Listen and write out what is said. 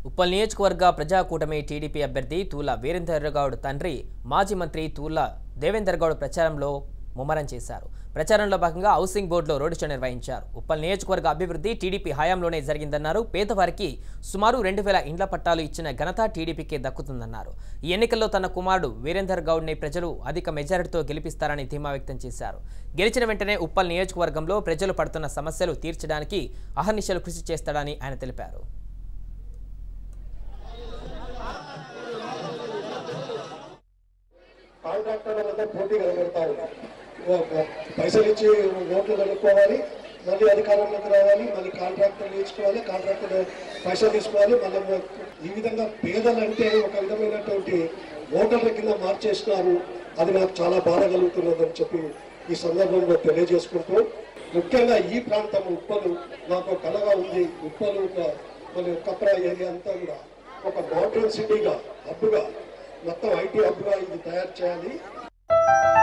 ఉప్పల్ నియోజకవర్గ ప్రజాకూటమి టీడీపీ అభ్యర్థి తూల వీరేందర్ గౌడ్ తండ్రి మాజీ మంత్రి తూల దేవేందర్ గౌడ్ ప్రచారంలో ముమ్మరం చేశారు ప్రచారంలో భాగంగా హౌసింగ్ బోర్డులో రోడ్ షో నిర్వహించారు ఉప్పల్ నియోజకవర్గ అభివృద్ధి టీడీపీ హయాంలోనే జరిగిందన్నారు పేదవారికి సుమారు రెండు వేల ఇండ్ల పట్టాలు ఇచ్చిన ఘనత టీడీపీకే దక్కుతుందన్నారు ఈ ఎన్నికల్లో తన కుమారుడు వీరేందర్ గౌడ్ని ప్రజలు అధిక మెజారిటీతో గెలిపిస్తారని ధీమా వ్యక్తం చేశారు గెలిచిన వెంటనే ఉప్పల్ నియోజకవర్గంలో ప్రజలు పడుతున్న సమస్యలు తీర్చడానికి అహర్నిశలు కృషి చేస్తాడని ఆయన తెలిపారు కాంట్రాక్టర్ల మధ్య పోటీ కనబడతా ఉంది ఓ- ఓ పైసలు ఇచ్చి ఓట్లు కనుక్కోవాలి మళ్ళీ అధికారంలోకి రావాలి మళ్ళీ కాంట్రాక్టర్ తీసుకోవాలి కాంట్రాక్టర్ పైసలు తీసుకోవాలి మళ్ళీ ఈ విధంగా పేదలంటే ఒక విధమైనటువంటి ఓటర్ల కింద మార్చేస్తున్నారు అది నాకు చాలా బాధ కలుగుతున్నదని చెప్పి ఈ సందర్భంలో తెలియజేసుకుంటూ ముఖ్యంగా ఈ ప్రాంతం ఉప్పలు నాకు కలగా ఉంది ఉప్పలు ఒక- మరి కప్రా ఏరియా అంతా కూడా ఒక మోడర్న్ సిటీగా హబ్గా మొత్తం ఐటీ హబ్గా ఇది తయారు చేయాలి